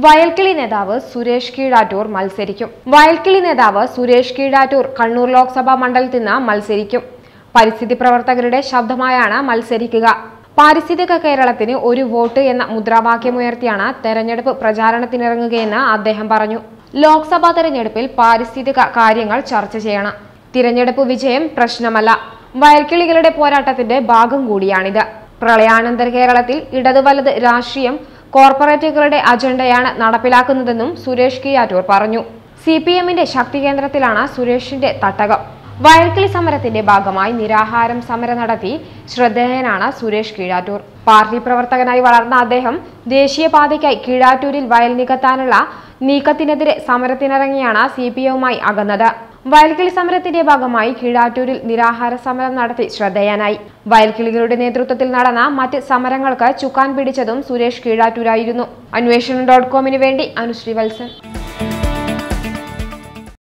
വയൽക്കിളി നേതാവ് സുരേഷ് കീഴാറ്റൂർ മത്സരിക്കും വയൽക്കിളി നേതാവ് സുരേഷ് കീഴാറ്റൂർ കണ്ണൂർ ലോക്സഭാ മണ്ഡലത്തിൽ നിന്ന് മത്സരിക്കും പരിസ്ഥിതി പ്രവർത്തകരുടെ ശബ്ദമായാണ് മത്സരിക്കുക പാരിസ്ഥിതിക കേരളത്തിന് ഒരു വോട്ട് എന്ന മുദ്രാവാക്യമുയർത്തിയാണ് തെരഞ്ഞെടുപ്പ് പ്രചാരണത്തിനിറങ്ങുകയെന്ന് അദ്ദേഹം പറഞ്ഞു ലോക്സഭാ തെരഞ്ഞെടുപ്പിൽ പാരിസ്ഥിതിക കാര്യങ്ങൾ ചർച്ച ചെയ്യണം തിരഞ്ഞെടുപ്പ് വിജയം പ്രശ്നമല്ല വയൽക്കിളികളുടെ പോരാട്ടത്തിന്റെ ഭാഗം കൂടിയാണിത് പ്രളയാനന്തര കേരളത്തിൽ ഇടത് വലത് രാഷ്ട്രീയം കോർപ്പറേറ്റുകളുടെ അജണ്ടയാണ് നടപ്പിലാക്കുന്നതെന്നും സുരേഷ് കിയാറ്റൂർ പറഞ്ഞു സി പി എമ്മിന്റെ ശക്തി കേന്ദ്രത്തിലാണ് സുരേഷിന്റെ തട്ടകം വയൽക്കിളി സമരത്തിന്റെ ഭാഗമായി നിരാഹാരം സമരം നടത്തി ശ്രദ്ധേയനാണ് സുരേഷ് കീഴാറ്റൂർ പാർട്ടി പ്രവർത്തകനായി വളർന്ന അദ്ദേഹം ദേശീയപാതയ്ക്കായി കീഴാറ്റൂരിൽ വയൽ നികത്താനുള്ള നീക്കത്തിനെതിരെ സമരത്തിനിറങ്ങിയാണ് സി പി എമ്മുമായി അകന്നത് വയൽക്കിളി സമരത്തിന്റെ ഭാഗമായി കീഴാറ്റൂരിൽ നിരാഹാര സമരം നടത്തി ശ്രദ്ധേയനായി വയൽക്കിളികളുടെ നേതൃത്വത്തിൽ നടന്ന മറ്റ് സമരങ്ങൾക്ക് ചുക്കാൻ പിടിച്ചതും സുരേഷ് കീഴാറ്റൂരായിരുന്നു അന്വേഷണം ഡോട്ട് കോമിന് വേണ്ടി അനുശ്രീ വത്സൻ